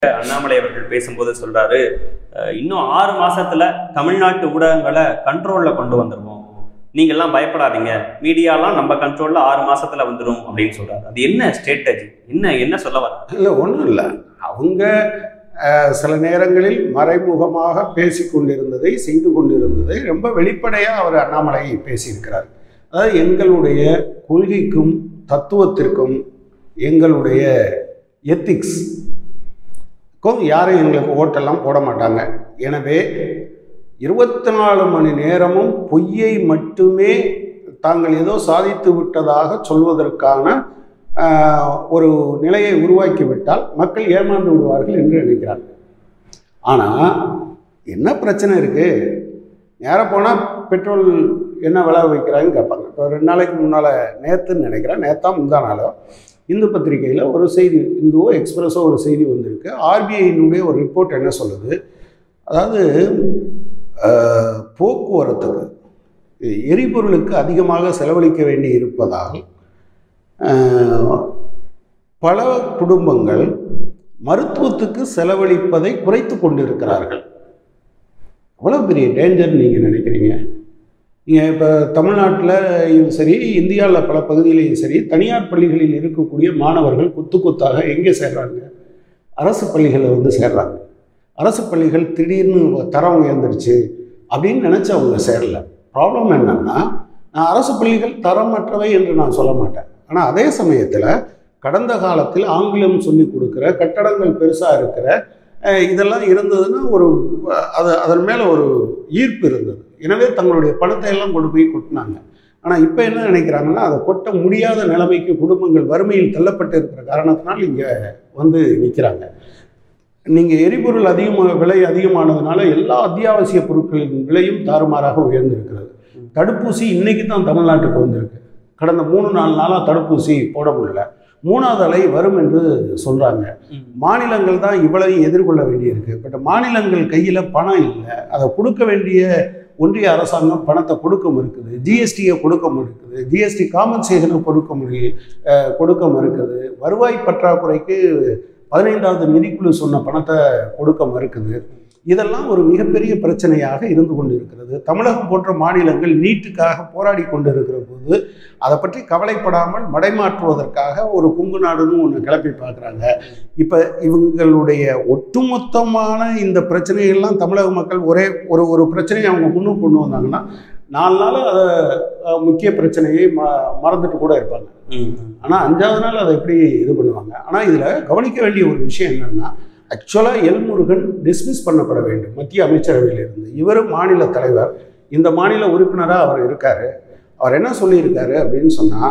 அண்ணாமலை அவர்கள் பேசும்போது சொல்றாரு அஹ், இன்னும் ஆறு மாசத்துல தமிழ்நாட்டு ஊடகங்களை கண்ட்ரோல்ல கொண்டு வந்துருவோம் நீங்க எல்லாம் பயப்படாதீங்க மீடியாலாம் நம்ம கண்ட்ரோல்ல ஆறு மாசத்துல வந்துடும் அப்படின்னு சொல்றாரு அது என்ன ஸ்ட்ராட்டஜி என்ன என்ன சொல்ல வர இல்லை ஒன்றும் இல்லை அவங்க அஹ், சில நேரங்களில் மறைமுகமாக பேசி கொண்டிருந்ததை செய்து கொண்டிருந்ததை ரொம்ப வெளிப்படையாக அவர் அண்ணாமலை பேசியிருக்கிறார் அதாவது எங்களுடைய கொள்கைக்கும் தத்துவத்திற்கும் எங்களுடைய எத்திக்ஸ் யாரும் எங்களுக்கு ஓட்டெல்லாம் போட மாட்டாங்க எனவே இருபத்தி நாலு மணி நேரமும் பொய்யை மட்டுமே தாங்கள் ஏதோ சாதித்து விட்டதாக சொல்வதற்கான ஆஹ், ஒரு நிலையை உருவாக்கிவிட்டால் மக்கள் ஏமாந்து விடுவார்கள் என்று நினைக்கிறாங்க ஆனால் என்ன பிரச்சனை இருக்குது நேராக போனால் பெட்ரோல் என்ன விலை வைக்கிறாங்கன்னு கேட்பாங்க இப்போ ரெண்டு நாளைக்கு முன்னால் நேற்றுன்னு நினைக்கிறேன் நேற்றா முந்தா நாளோ இந்து பத்திரிகையில் ஒரு செய்தி இந்துவோ எக்ஸ்பிரஸோ ஒரு செய்தி வந்திருக்கு ஆர்பிஐனுடைய ஒரு ரிப்போர்ட் என்ன சொல்லுது அதாவது ஆஹ், போக்குவரத்துக்கு எரிபொருளுக்கு அதிகமாக செலவழிக்க வேண்டி இருப்பதால் ஆஹ், பல குடும்பங்கள் மருத்துவத்துக்கு செலவழிப்பதை குறைத்து கொண்டிருக்கிறார்கள் எவ்வளோ பெரிய டேஞ்சர் நீங்கள் நினைக்கிறீங்க நீங்கள் இப்போ தமிழ்நாட்டில் சரி இந்தியாவில் பல பகுதியிலையும் சரி தனியார் பள்ளிகளில் இருக்கக்கூடிய மாணவர்கள் கொத்து கொத்தாக எங்கே சேர்றாங்க அரசு பள்ளிகளில் வந்து சேர்றாங்க அரசு பள்ளிகள் திடீர்னு தரம் உயர்ந்துருச்சு அப்படின்னு நினச்சி அவங்க சேரல ப்ராப்ளம் என்னன்னா நான் அரசு பள்ளிகள் தரமற்றவை என்று நான் சொல்ல மாட்டேன் ஆனால் அதே சமயத்தில் கடந்த காலத்தில் ஆங்கிலம் சொல்லிக் கொடுக்குற கட்டடங்கள் பெருசாக இருக்கிற அஹ், இதெல்லாம் இருந்ததுன்னா ஒரு அஹ், அது அதன் மேலே ஒரு ஈர்ப்பு இருந்தது எனவே தங்களுடைய பணத்தை எல்லாம் கொண்டு போய் கொட்டினாங்க ஆனால் இப்போ என்ன நினைக்கிறாங்கன்னா அதை கொட்ட முடியாத நிலைமைக்கு குடும்பங்கள் வறுமையில் தள்ளப்பட்டு இருக்கிற காரணத்தினால் இங்கே வந்து நிற்கிறாங்க நீங்கள் எரிபொருள் அதிகமாக விலை அதிகமானதுனால எல்லா அத்தியாவசிய பொருட்களின் விலையும் தாறுமாறாக உயர்ந்திருக்கிறது தடுப்பூசி இன்னைக்கு தான் தமிழ்நாட்டுக்கு வந்திருக்கு கடந்த மூணு நாலு நாளாக தடுப்பூசி போட முடியல மூணாவது அலை வரும் என்று சொல்கிறாங்க மாநிலங்கள் தான் இவ்வளவையும் எதிர்கொள்ள வேண்டியிருக்கு பட் மாநிலங்கள் கையில் பணம் இல்லை அதை கொடுக்க வேண்டிய ஒன்றிய அரசாங்கம் பணத்தை கொடுக்க மறுக்குது ஜிஎஸ்டியை கொடுக்க மறுக்குது ஜிஎஸ்டி காம்பன்சேஷனை கொடுக்க முடிய அஹ், கொடுக்க மறுக்குது வருவாய் பற்றாக்குறைக்கு பதினைந்தாவது நிதிக்குழு சொன்ன பணத்தை கொடுக்க மறுக்குது இதெல்லாம் ஒரு மிகப்பெரிய பிரச்சனையாக இருந்து கொண்டு இருக்கிறது தமிழகம் போன்ற மாநிலங்கள் நீட்டுக்காக போராடி கொண்டு இருக்கிற போது அதை பற்றி கவலைப்படாமல் மடைமாற்றுவதற்காக ஒரு குங்கு நாடுன்னு ஒன்று கிளப்பி பார்க்குறாங்க இப்போ இவங்களுடைய ஒட்டுமொத்தமான இந்த பிரச்சனைகள்லாம் தமிழக மக்கள் ஒரே ஒரு ஒரு பிரச்சனையை அவங்க முன்னுக்கு கொண்டு வந்தாங்கன்னா நாலு நாள் அதை அஹ், முக்கிய பிரச்சனையை ம மறந்துட்டு கூட இருப்பாங்க ஆனால் அஞ்சாவது நாள் அதை எப்படி இது பண்ணுவாங்க ஆனால் இதில் கவனிக்க வேண்டிய ஒரு விஷயம் என்னென்னா ஆக்சுவலாக எல்முருகன் டிஸ்மிஸ் பண்ணப்பட வேண்டும் மத்திய அமைச்சரவையிலிருந்து இவரும் மாநில தலைவர் இந்த மாநில உறுப்பினராக அவர் இருக்கார் அவர் என்ன சொல்லியிருக்காரு அப்படின்னு சொன்னால்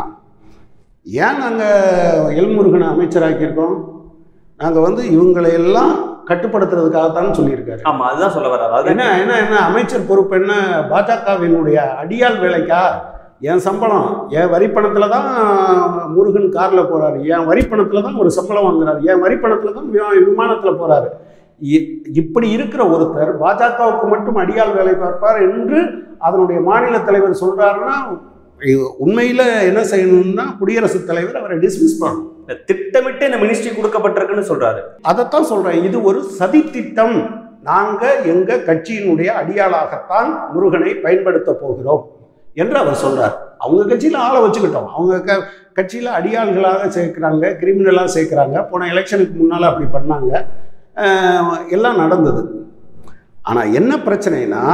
ஏன் நாங்கள் எல்முருகனை அமைச்சராக்கியிருக்கோம் நாங்கள் வந்து இவங்களை எல்லாம் கட்டுப்படுத்துறதுக்காகத்தான் சொல்லியிருக்காரு ஆமா அதுதான் சொல்ல வர்றாரு அது என்ன என்ன என்ன அமைச்சர் பொறுப்பு என்ன பாஜகவினுடைய அடியாள் வேலைக்கா என் சம்பளம் என் வரிப்பணத்தில் தான் முருகன் காரில் போகிறாரு என் வரிப்பணத்தில் தான் ஒரு சம்பளம் வாங்குறாரு என் வரிப்பணத்தில் தான் விமானத்தில் போகிறாரு இப்படி இருக்கிற ஒருத்தர் பாஜகவுக்கு மட்டும் அடியாள் வேலை பார்ப்பார் என்று அதனுடைய மாநில தலைவர் சொல்கிறாருன்னா உண்மையில் என்ன செய்யணும்னா குடியரசுத் தலைவர் அவரை டிஸ்மிஸ் பண்ணணும் திட்டமிட்டு இந்த மினிஸ்ட்ரி கொடுக்கப்பட்டிருக்குன்னு சொல்றாரு அதைத்தான் சொல்கிறேன் இது ஒரு சதி திட்டம் நாங்கள் எங்கள் கட்சியினுடைய அடியாளாகத்தான் முருகனை பயன்படுத்த போகிறோம் என்று அவர் சொல்றார் அவங்க கட்சியில் ஆளை வச்சுக்கிட்டோம் அவங்க க கட்சியில் அடியாள்களாக சேர்க்குறாங்க கிரிமினலாக சேர்க்குறாங்க போன எலெக்ஷனுக்கு முன்னால் அப்படி பண்ணாங்க அஹ் எல்லாம் நடந்தது ஆனால் என்ன பிரச்சனைனா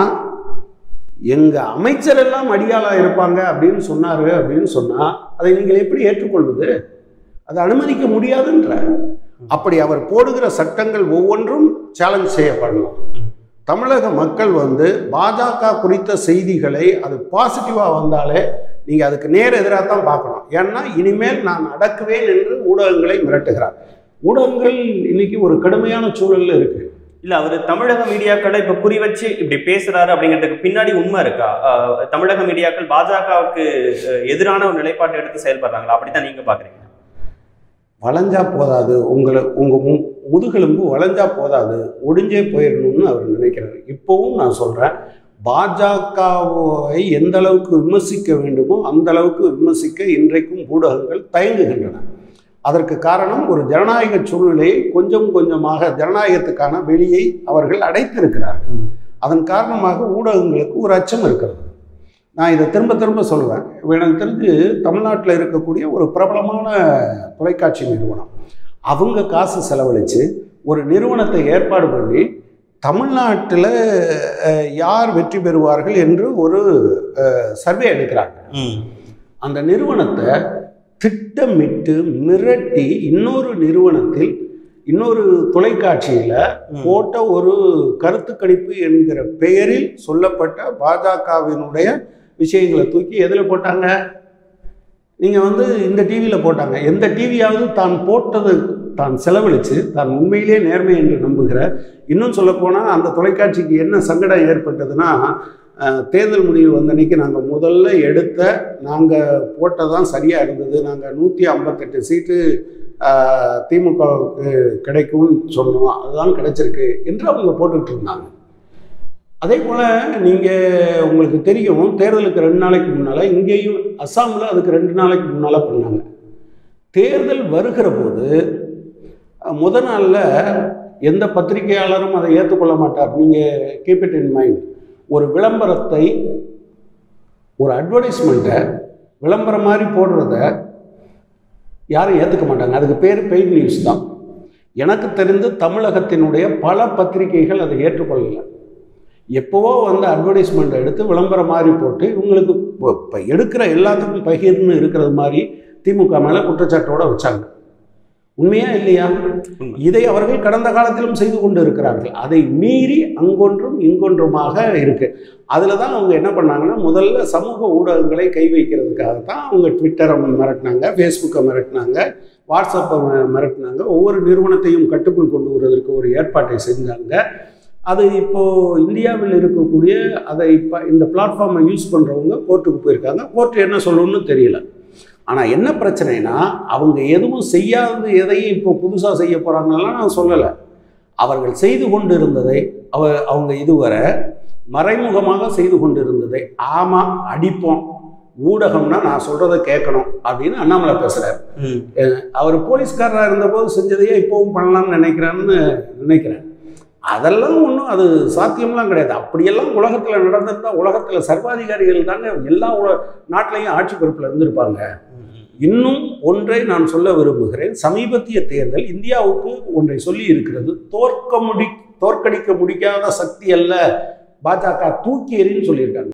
எங்கள் அமைச்சர் எல்லாம் அடியாளாக இருப்பாங்க அப்படின்னு சொன்னார் அப்படின்னு சொன்னால் அதை நீங்கள் எப்படி ஏற்றுக்கொள்வது அதை அனுமதிக்க முடியாதுன்ற அப்படி அவர் போடுகிற சட்டங்கள் ஒவ்வொன்றும் சேலஞ்ச் செய்யப்படணும் தமிழக மக்கள் வந்து பாஜக குறித்த செய்திகளை அது பாசிட்டிவாக வந்தாலே நீங்கள் அதுக்கு நேர் எதிராக தான் பார்க்கணும் ஏன்னா இனிமேல் நான் அடக்குவேன் என்று ஊடகங்களை மிரட்டுகிறார் ஊடகங்கள் இன்னைக்கு ஒரு கடுமையான சூழல்ல இருக்கு இல்ல அவர் தமிழக மீடியாக்களை இப்ப குறி வச்சு இப்படி பேசுறாரு அப்படிங்கிறதுக்கு பின்னாடி உண்மை இருக்கா அஹ், தமிழக மீடியாக்கள் பாஜகவுக்கு அஹ், எதிரான ஒரு நிலைப்பாட்டை எடுத்து செயல்படுறாங்களா அப்படித்தான் நீங்க பாக்குறீங்க வளைஞ்சா போதாது உங்களை உங்கள் மு முதுகெலும்பு வளைஞ்சா போதாது ஒடிஞ்சே போயிடணும்னு அவர் நினைக்கிறாரு இப்போவும் நான் சொல்கிறேன் பாஜகவை எந்த அளவுக்கு விமர்சிக்க வேண்டுமோ அந்த அளவுக்கு விமர்சிக்க இன்றைக்கும் ஊடகங்கள் தயங்குகின்றன அதற்கு காரணம் ஒரு ஜனநாயக சூழ்நிலையை கொஞ்சம் கொஞ்சமாக ஜனநாயகத்துக்கான வெளியை அவர்கள் அடைத்திருக்கிறார்கள் ம். அதன் காரணமாக ஊடகங்களுக்கு ஒரு அச்சம் இருக்கிறது நான் இதை திரும்ப திரும்ப சொல்லுவேன் எனக்கு தெரிஞ்சு தமிழ்நாட்டில் இருக்கக்கூடிய ஒரு பிரபலமான தொலைக்காட்சி நிறுவனம் அவங்க காசு செலவழித்து ஒரு நிறுவனத்தை ஏற்பாடு பண்ணி தமிழ்நாட்டில் அஹ், யார் வெற்றி பெறுவார்கள் என்று ஒரு சர்வே எடுக்கிறாங்க ம். அந்த நிறுவனத்தை திட்டமிட்டு மிரட்டி இன்னொரு நிறுவனத்தில் இன்னொரு தொலைக்காட்சியில் ம். போட்ட ஒரு கருத்து கணிப்பு என்கிற பெயரில் சொல்லப்பட்ட பாஜகவினுடைய விஷயங்களை தூக்கி எதில் போட்டாங்க நீங்கள் வந்து இந்த டிவியில் போட்டாங்க எந்த டிவியாவது தான் போட்டது தான் செலவழித்து தான் உண்மையிலேயே நேர்மை என்று நம்புகிற இன்னும் சொல்லப்போனால் அந்த தொலைக்காட்சிக்கு என்ன சங்கடம் ஏற்பட்டதுன்னா அஹ், தேர்தல் முடிவு வந்த அன்னைக்கு நாங்கள் முதல்ல எடுத்த நாங்கள் போட்டதான் சரியாக இருந்தது நாங்கள் நூற்றி ஐம்பத்தெட்டு சீட்டு அஹ், திமுகவுக்கு கிடைக்கும்னு சொன்னோம் அதுதான் கிடைச்சிருக்கு என்று அவங்க போட்டுக்கிட்டு இருந்தாங்க அதே போல் நீங்கள் உங்களுக்கு தெரியும் தேர்தலுக்கு ரெண்டு நாளைக்கு முன்னால் இங்கேயும் அஸ்ஸாமில் அதுக்கு ரெண்டு நாளைக்கு முன்னால் பண்ணாங்க தேர்தல் வருகிற போது அஹ், முத நாளில் எந்த பத்திரிகையாளரும் அதை ஏற்றுக்கொள்ள மாட்டார் நீங்கள் கீப் இட் இன் மைண்ட் ஒரு விளம்பரத்தை ஒரு அட்வர்டைஸ்மெண்ட்டை விளம்பரம் மாதிரி போடுறத யாரும் ஏற்றுக்க மாட்டாங்க அதுக்கு பேர் பெய்ட் நியூஸ் தான் எனக்கு தெரிந்து தமிழகத்தினுடைய பல பத்திரிகைகள் அதை ஏற்றுக்கொள்ளலை எப்போவோ வந்து அட்வர்டைஸ்மெண்ட் எடுத்து விளம்பரம் மாதிரி போட்டு இவங்களுக்கு இப்போ எடுக்கிற எல்லாத்துக்கும் பகிர்னு இருக்கிறது மாதிரி திமுக மேலே குற்றச்சாட்டோட வச்சாங்க உண்மையா இல்லையா உண்மை. இதை அவர்கள் கடந்த காலத்திலும் செய்து கொண்டு இருக்கிறார்கள் அதை மீறி அங்கொன்றும் இங்கொன்றுமாக இருக்கு அதில் தான் அவங்க என்ன பண்ணாங்கன்னா முதல்ல சமூக ஊடகங்களை கை வைக்கிறதுக்காக தான் அவங்க ட்விட்டரை மிரட்டினாங்க ஃபேஸ்புக்கை மிரட்டினாங்க வாட்ஸ்அப்பை மி- மிரட்டினாங்க ஒவ்வொரு நிறுவனத்தையும் கட்டுக்குள் கொண்டு வருவதற்கு ஒரு ஏற்பாட்டை செஞ்சாங்க அது இப்போது இந்தியாவில் இருக்கக்கூடிய அதை இப்போ இந்த பிளாட்ஃபார்மை யூஸ் பண்ணுறவங்க கோர்ட்டுக்கு போயிருக்காங்க கோர்ட்டு என்ன சொல்லணும்னு தெரியல ஆனால் என்ன பிரச்சனைனா அவங்க எதுவும் செய்யாதது எதையும் இப்போ புதுசாக செய்ய போகிறாங்கலாம் நான் சொல்லலை அவர்கள் செய்து கொண்டு இருந்ததை அவ அவங்க இதுவரை மறைமுகமாக செய்து கொண்டு இருந்ததை ஆமாம் அடிப்போம் ஊடகம்னா நான் சொல்கிறத கேட்கணும் அப்படின்னு அண்ணாமலை பேசுகிறார் ம். அவர் போலீஸ்காரராக இருந்தபோது செஞ்சதையே இப்போவும் பண்ணலாம்னு நினைக்கிறான்னு நினைக்கிறேன் அதெல்லாம் ஒன்றும் அது சாத்தியம்லாம் கிடையாது அப்படியெல்லாம் உலகத்தில் நடந்திருந்தால் உலகத்தில் சர்வாதிகாரிகள் தாங்க எல்லா உல நாட்டிலையும் ஆட்சி பொறுப்பில் இருந்திருப்பாங்க இன்னும் ஒன்றை நான் சொல்ல விரும்புகிறேன் சமீபத்திய தேர்தல் இந்தியாவுக்கு ஒன்றை சொல்லி இருக்கிறது தோற்க முடி தோற்கடிக்க முடியாத சக்தி அல்ல பாஜக தூக்கி எறின்னு சொல்லியிருக்காங்க